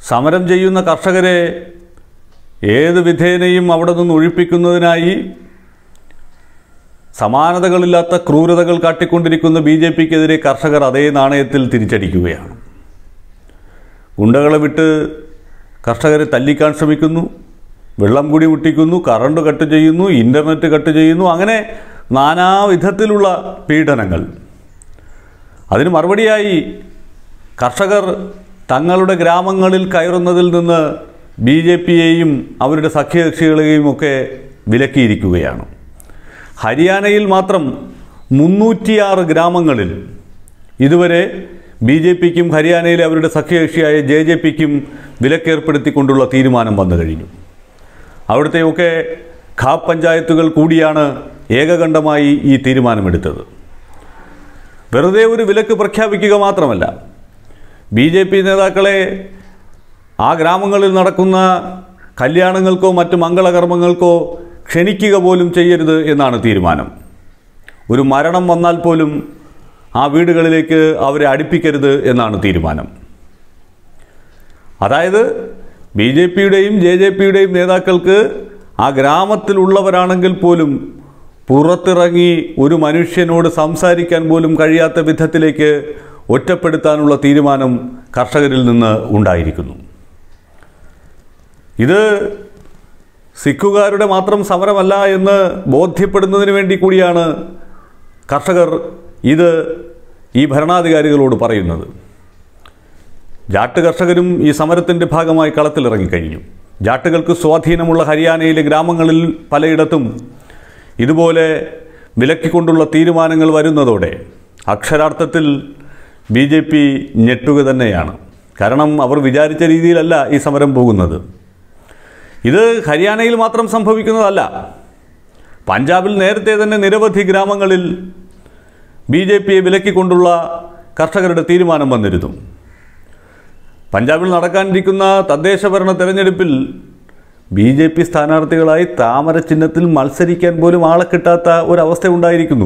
സമരം ചെയ്യുന്ന കർഷകരെ ഏത് വിധേനയും അവിടെ നിന്ന് ഒഴിപ്പിക്കുന്നതിനായി സമാനതകളില്ലാത്ത ക്രൂരതകൾ കാട്ടിക്കൊണ്ടിരിക്കുന്ന ബി ജെ പിക്കെതിരെ കർഷകർ അതേ നാണയത്തിൽ തിരിച്ചടിക്കുകയാണ് ഗുണ്ടകളെ വിട്ട് കർഷകരെ തല്ലിക്കാൻ ശ്രമിക്കുന്നു വെള്ളം കൂടി മുട്ടിക്കുന്നു കറണ്ട് കട്ട് ചെയ്യുന്നു ഇൻ്റർനെറ്റ് കട്ട് ചെയ്യുന്നു അങ്ങനെ നാനാവിധത്തിലുള്ള പീഡനങ്ങൾ അതിന് മറുപടിയായി കർഷകർ തങ്ങളുടെ ഗ്രാമങ്ങളിൽ കയറുന്നതിൽ നിന്ന് ബി ജെ പിയെയും അവരുടെ സഖ്യകക്ഷികളെയും ഒക്കെ വിലക്കിയിരിക്കുകയാണ് ഹരിയാനയിൽ മാത്രം മുന്നൂറ്റിയാറ് ഗ്രാമങ്ങളിൽ ഇതുവരെ ബി ജെ പിക്കും ഹരിയാനയിലെ അവരുടെ സഖ്യകക്ഷിയായ ജെ ജെ പിക്കും വിലക്കേർപ്പെടുത്തിക്കൊണ്ടുള്ള തീരുമാനം വന്നു കഴിഞ്ഞു അവിടുത്തെയൊക്കെ ഖാപ് പഞ്ചായത്തുകൾ കൂടിയാണ് ഏകകണ്ഠമായി ഈ തീരുമാനമെടുത്തത് വെറുതെ ഒരു വിലക്ക് പ്രഖ്യാപിക്കുക മാത്രമല്ല ബി ജെ പി നേതാക്കളെ ആ ഗ്രാമങ്ങളിൽ നടക്കുന്ന കല്യാണങ്ങൾക്കോ മറ്റ് മംഗളകർമ്മങ്ങൾക്കോ ക്ഷണിക്കുക പോലും ചെയ്യരുത് എന്നാണ് തീരുമാനം ഒരു മരണം വന്നാൽ പോലും ആ വീടുകളിലേക്ക് അവരെ അടുപ്പിക്കരുത് എന്നാണ് തീരുമാനം അതായത് ബി ജെ പിയുടെയും ജെ ജെ പിയുടെയും നേതാക്കൾക്ക് ആ ഗ്രാമത്തിലുള്ളവരാണെങ്കിൽ പോലും പുറത്തിറങ്ങി ഒരു മനുഷ്യനോട് സംസാരിക്കാൻ പോലും കഴിയാത്ത വിധത്തിലേക്ക് ഒറ്റപ്പെടുത്താനുള്ള തീരുമാനം കർഷകരിൽ നിന്ന് ഉണ്ടായിരിക്കുന്നു ഇത് സിഖുകാരുടെ മാത്രം സമരമല്ല എന്ന് ബോധ്യപ്പെടുന്നതിന് വേണ്ടി കൂടിയാണ് കർഷകർ ഇത് ഈ ഭരണാധികാരികളോട് പറയുന്നത് ജാട്ട് കർഷകരും ഈ സമരത്തിൻ്റെ ഭാഗമായി കളത്തിലിറങ്ങിക്കഴിഞ്ഞു ജാട്ടുകൾക്ക് സ്വാധീനമുള്ള ഹരിയാനയിലെ ഗ്രാമങ്ങളിൽ പലയിടത്തും ഇതുപോലെ വിലക്കിക്കൊണ്ടുള്ള തീരുമാനങ്ങൾ വരുന്നതോടെ അക്ഷരാർത്ഥത്തിൽ ബി ജെ പി ഞെട്ടുക തന്നെയാണ് കാരണം അവർ വിചാരിച്ച രീതിയിലല്ല ഈ സമരം പോകുന്നത് ഇത് ഹരിയാനയിൽ മാത്രം സംഭവിക്കുന്നതല്ല പഞ്ചാബിൽ നേരത്തെ തന്നെ നിരവധി ഗ്രാമങ്ങളിൽ ബി ജെ പിയെ വിലക്കിക്കൊണ്ടുള്ള കർഷകരുടെ തീരുമാനം വന്നിരുന്നു പഞ്ചാബിൽ നടക്കാനിരിക്കുന്ന തദ്ദേശ ഭരണ തെരഞ്ഞെടുപ്പിൽ ബി ജെ പി സ്ഥാനാർത്ഥികളായി താമര ചിഹ്നത്തിൽ മത്സരിക്കാൻ പോലും ആളെ കിട്ടാത്ത ഒരവസ്ഥ ഉണ്ടായിരിക്കുന്നു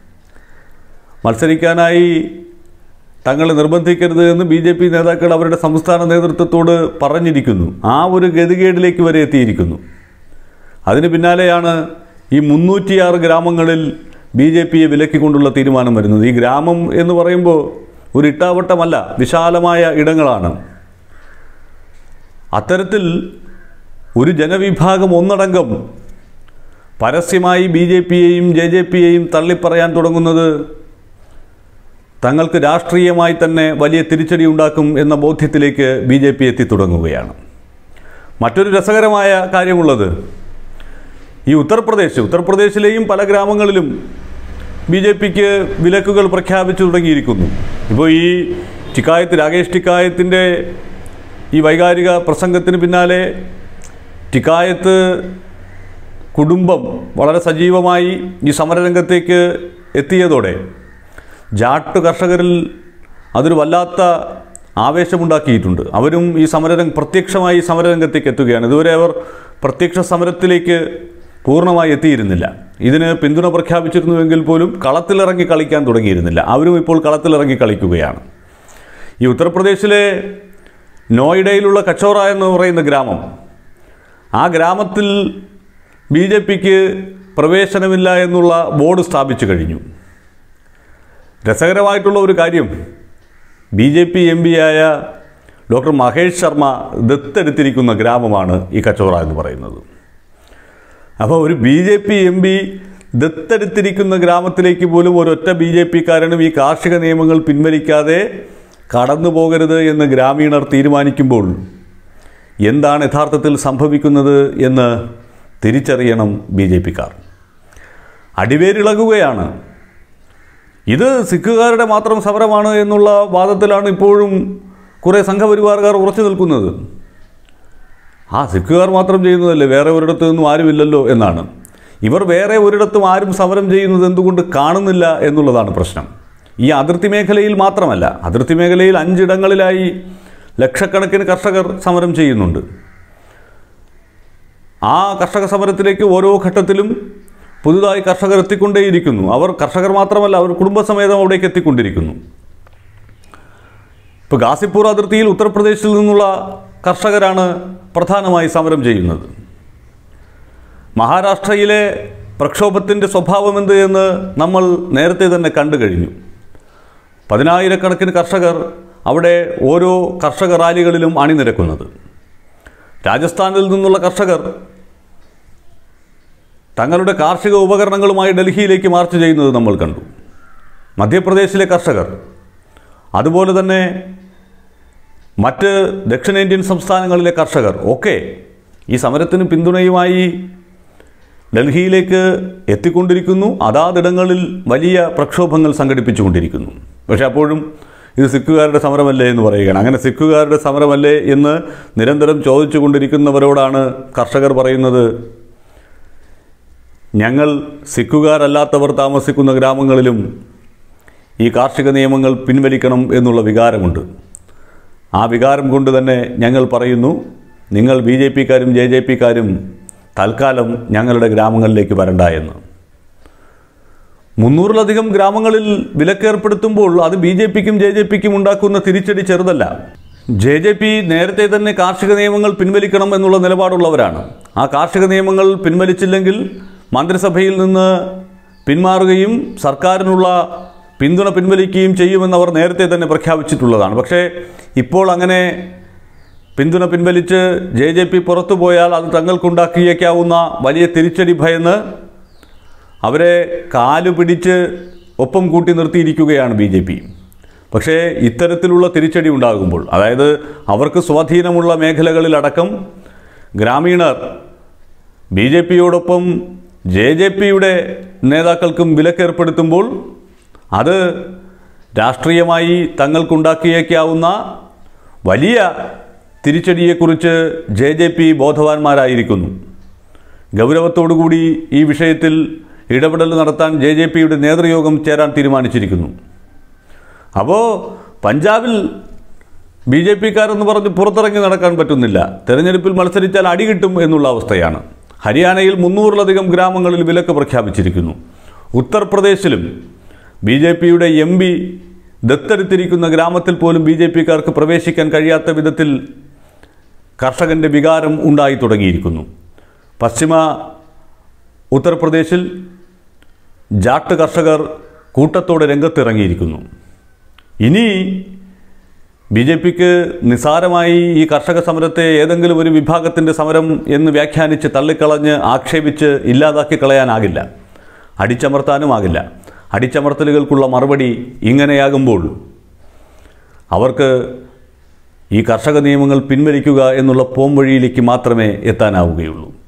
മത്സരിക്കാനായി തങ്ങളെ നിർബന്ധിക്കരുത് എന്ന് ബി ജെ പി നേതാക്കൾ അവരുടെ സംസ്ഥാന നേതൃത്വത്തോട് പറഞ്ഞിരിക്കുന്നു ആ ഒരു ഗതികേടിലേക്ക് വരെ എത്തിയിരിക്കുന്നു അതിന് പിന്നാലെയാണ് ഈ മുന്നൂറ്റിയാറ് ഗ്രാമങ്ങളിൽ ബി ജെ പിയെ വിലക്കിക്കൊണ്ടുള്ള തീരുമാനം വരുന്നത് ഈ ഗ്രാമം എന്ന് പറയുമ്പോൾ ഒരു ഇട്ടാവട്ടമല്ല വിശാലമായ ഇടങ്ങളാണ് അത്തരത്തിൽ ഒരു ജനവിഭാഗം ഒന്നടങ്കം പരസ്യമായി ബി ജെ പിയെയും ജെ ജെ പിയെയും തള്ളിപ്പറയാൻ തുടങ്ങുന്നത് തങ്ങൾക്ക് രാഷ്ട്രീയമായി തന്നെ വലിയ തിരിച്ചടി ഉണ്ടാക്കും എന്ന ബോധ്യത്തിലേക്ക് ബി ജെ പി എത്തിത്തുടങ്ങുകയാണ് മറ്റൊരു രസകരമായ കാര്യമുള്ളത് ഈ ഉത്തർപ്രദേശ് ഉത്തർപ്രദേശിലെയും പല ഗ്രാമങ്ങളിലും ബി ജെ പിക്ക് വിലക്കുകൾ പ്രഖ്യാപിച്ചു തുടങ്ങിയിരിക്കുന്നു ഇപ്പോൾ ഈ ടിക്കായത്ത് രാകേഷ് ടിക്കായത്തിൻ്റെ ഈ വൈകാരിക പ്രസംഗത്തിന് പിന്നാലെ ടിക്കായത്ത് കുടുംബം വളരെ സജീവമായി ഈ സമരരംഗത്തേക്ക് എത്തിയതോടെ ജാട്ട് കർഷകരിൽ അതൊരു വല്ലാത്ത ആവേശമുണ്ടാക്കിയിട്ടുണ്ട് അവരും ഈ സമരരംഗ പ്രത്യക്ഷമായി സമരരംഗത്തേക്ക് എത്തുകയാണ് ഇതുവരെ അവർ പ്രത്യക്ഷ സമരത്തിലേക്ക് പൂർണ്ണമായി എത്തിയിരുന്നില്ല ഇതിന് പിന്തുണ പ്രഖ്യാപിച്ചിരുന്നുവെങ്കിൽ പോലും കളത്തിലിറങ്ങി കളിക്കാൻ തുടങ്ങിയിരുന്നില്ല അവരും ഇപ്പോൾ കളത്തിലിറങ്ങി കളിക്കുകയാണ് ഈ ഉത്തർപ്രദേശിലെ നോയിഡയിലുള്ള കച്ചോറ എന്ന് പറയുന്ന ഗ്രാമം ആ ഗ്രാമത്തിൽ ബി ജെ പിക്ക് പ്രവേശനമില്ല എന്നുള്ള ബോർഡ് സ്ഥാപിച്ചു കഴിഞ്ഞു രസകരമായിട്ടുള്ള ഒരു കാര്യം ബി ജെ പി എം പിയായ ഡോക്ടർ മഹേഷ് ശർമ്മ ദത്തെടുത്തിരിക്കുന്ന ഗ്രാമമാണ് ഈ കച്ചോറ എന്ന് പറയുന്നത് അപ്പോൾ ഒരു B J P M P ദത്തെടുത്തിരിക്കുന്ന ഗ്രാമത്തിലേക്ക് പോലും ഒരൊറ്റ ബി ജെ പിക്കാരനും ഈ കാർഷിക നിയമങ്ങൾ പിൻവലിക്കാതെ കടന്നു പോകരുത് എന്ന് ഗ്രാമീണർ തീരുമാനിക്കുമ്പോൾ എന്താണ് യഥാർത്ഥത്തിൽ സംഭവിക്കുന്നത് എന്ന് തിരിച്ചറിയണം ബി ജെ പിക്കാർ അടിവേരിളകുകയാണ് ഇത് സിഖുകാരുടെ മാത്രം സമരമാണ് എന്നുള്ള വാദത്തിലാണ് ഇപ്പോഴും കുറേ സംഘപരിവാറുകാർ ഉറച്ചു നിൽക്കുന്നത് ആ സിഖുകാർ മാത്രം ചെയ്യുന്നതല്ലേ വേറെ ഒരിടത്തു നിന്നും ആരുമില്ലല്ലോ എന്നാണ് ഇവർ വേറെ ഒരിടത്തും ആരും സമരം ചെയ്യുന്നത് എന്തുകൊണ്ട് കാണുന്നില്ല എന്നുള്ളതാണ് പ്രശ്നം ഈ അതിർത്തി മേഖലയിൽ മാത്രമല്ല അതിർത്തി മേഖലയിൽ അഞ്ചിടങ്ങളിലായി ലക്ഷക്കണക്കിന് കർഷകർ സമരം ചെയ്യുന്നുണ്ട് ആ കർഷക സമരത്തിലേക്ക് ഓരോ ഘട്ടത്തിലും പുതുതായി കർഷകർ എത്തിക്കൊണ്ടേയിരിക്കുന്നു അവർ കർഷകർ മാത്രമല്ല അവർ കുടുംബസമേതം അവിടേക്ക് എത്തിക്കൊണ്ടിരിക്കുന്നു ഇപ്പോൾ ഗാസിപ്പൂർ അതിർത്തിയിൽ ഉത്തർപ്രദേശിൽ നിന്നുള്ള കർഷകരാണ് പ്രധാനമായി സമരം ചെയ്യുന്നത് മഹാരാഷ്ട്രയിലെ പ്രക്ഷോഭത്തിൻ്റെ സ്വഭാവം എന്ത് എന്ന് നമ്മൾ നേരത്തെ തന്നെ കണ്ടു കഴിഞ്ഞു പതിനായിരക്കണക്കിന് കർഷകർ അവിടെ ഓരോ കർഷക റാലികളിലും അണിനിരക്കുന്നത് രാജസ്ഥാനിൽ നിന്നുള്ള കർഷകർ തങ്ങളുടെ കാർഷിക ഉപകരണങ്ങളുമായി ഡൽഹിയിലേക്ക് മാർച്ച് ചെയ്യുന്നത് നമ്മൾ കണ്ടു മധ്യപ്രദേശിലെ കർഷകർ അതുപോലെ തന്നെ മറ്റ് ദക്ഷിണേന്ത്യൻ സംസ്ഥാനങ്ങളിലെ കർഷകർ ഒക്കെ ഈ സമരത്തിന് പിന്തുണയുമായി ഡൽഹിയിലേക്ക് എത്തിക്കൊണ്ടിരിക്കുന്നു അതാതിടങ്ങളിൽ വലിയ പ്രക്ഷോഭങ്ങൾ സംഘടിപ്പിച്ചുകൊണ്ടിരിക്കുന്നു പക്ഷെ അപ്പോഴും ഇത് സിഖുകാരുടെ സമരമല്ലേ എന്ന് പറയുകയാണ് അങ്ങനെ സിഖുകാരുടെ സമരമല്ലേ എന്ന് നിരന്തരം ചോദിച്ചുകൊണ്ടിരിക്കുന്നവരോടാണ് കർഷകർ പറയുന്നത് ഞങ്ങൾ സിഖുകാരല്ലാത്തവർ താമസിക്കുന്ന ഗ്രാമങ്ങളിലും ഈ കാർഷിക നിയമങ്ങൾ പിൻവലിക്കണം എന്നുള്ള വികാരമുണ്ട് ആ വികാരം കൊണ്ട് തന്നെ ഞങ്ങൾ പറയുന്നു നിങ്ങൾ ബി ജെ പിക്കാരും ജെ ജെ പിക്കാരും തൽക്കാലം ഞങ്ങളുടെ ഗ്രാമങ്ങളിലേക്ക് വരണ്ട എന്ന് മുന്നൂറിലധികം ഗ്രാമങ്ങളിൽ വിലക്കേർപ്പെടുത്തുമ്പോൾ അത് ബി ജെ പിക്കും ജെ ജെ പിക്കും ഉണ്ടാക്കുന്ന തിരിച്ചടി ചെറുതല്ല ജെ ജെ പി നേരത്തെ തന്നെ കാർഷിക നിയമങ്ങൾ പിൻവലിക്കണം എന്നുള്ള നിലപാടുള്ളവരാണ് ആ കാർഷിക നിയമങ്ങൾ പിൻവലിച്ചില്ലെങ്കിൽ മന്ത്രിസഭയിൽ നിന്ന് പിന്മാറുകയും സർക്കാരിനുള്ള പിന്തുണ പിൻവലിക്കുകയും ചെയ്യുമെന്ന് അവർ നേരത്തെ തന്നെ പ്രഖ്യാപിച്ചിട്ടുള്ളതാണ് പക്ഷേ ഇപ്പോൾ അങ്ങനെ പിന്തുണ പിൻവലിച്ച് ജെ ജെ പി പുറത്തു പോയാൽ അത് തങ്ങൾക്കുണ്ടാക്കിയേക്കാവുന്ന വലിയ തിരിച്ചടി ഭയന്ന് അവരെ കാലു പിടിച്ച് ഒപ്പം കൂട്ടി നിർത്തിയിരിക്കുകയാണ് ബി ജെ പി പക്ഷേ ഇത്തരത്തിലുള്ള തിരിച്ചടി ഉണ്ടാകുമ്പോൾ അതായത് അവർക്ക് സ്വാധീനമുള്ള മേഖലകളിലടക്കം ഗ്രാമീണർ ബി ജെ പിയോടൊപ്പം ജെ ജെ പിയുടെ നേതാക്കൾക്കും വിലക്കേർപ്പെടുത്തുമ്പോൾ അത് രാഷ്ട്രീയമായി തങ്ങൾക്കുണ്ടാക്കിയേക്കാവുന്ന വലിയ തിരിച്ചടിയെക്കുറിച്ച് ജെ ജെ പി ബോധവാന്മാരായിരിക്കുന്നു ഗൗരവത്തോടുകൂടി ഈ വിഷയത്തിൽ ഇടപെടൽ നടത്താൻ ജെ ജെ പിയുടെ നേതൃയോഗം ചേരാൻ തീരുമാനിച്ചിരിക്കുന്നു അപ്പോൾ പഞ്ചാബിൽ ബി ജെ പിക്കാരെന്ന് പറഞ്ഞ് പുറത്തിറങ്ങി നടക്കാൻ പറ്റുന്നില്ല തെരഞ്ഞെടുപ്പിൽ മത്സരിച്ചാൽ അടി കിട്ടും എന്നുള്ള അവസ്ഥയാണ് ഹരിയാനയിൽ മുന്നൂറിലധികം ഗ്രാമങ്ങളിൽ വിലക്ക് പ്രഖ്യാപിച്ചിരിക്കുന്നു ഉത്തർപ്രദേശിലും ബി ജെ പിയുടെ എം പി ദത്തെടുത്തിരിക്കുന്ന ഗ്രാമത്തിൽ പോലും ബി ജെ പിക്കാർക്ക് പ്രവേശിക്കാൻ കഴിയാത്ത വിധത്തിൽ കർഷകൻ്റെ വികാരം ഉണ്ടായി തുടങ്ങിയിരിക്കുന്നു പശ്ചിമ ഉത്തർപ്രദേശിൽ ജാട്ട് കർഷകർ കൂട്ടത്തോടെ രംഗത്തിറങ്ങിയിരിക്കുന്നു ഇനി ബി ജെ പിക്ക് നിസാരമായി ഈ കർഷക സമരത്തെ ഏതെങ്കിലും ഒരു വിഭാഗത്തിൻ്റെ സമരം എന്ന് വ്യാഖ്യാനിച്ച് തള്ളിക്കളഞ്ഞ് ആക്ഷേപിച്ച് ഇല്ലാതാക്കി കളയാനാകില്ല അടിച്ചമർത്താനുമാകില്ല അടിച്ചമർത്തലുകൾക്കുള്ള മറുപടി ഇങ്ങനെയാകുമ്പോൾ അവർക്ക് ഈ കർഷക നിയമങ്ങൾ പിൻവലിക്കുക എന്നുള്ള പോംവഴിയിലേക്ക് മാത്രമേ എത്താനാവുകയുള്ളൂ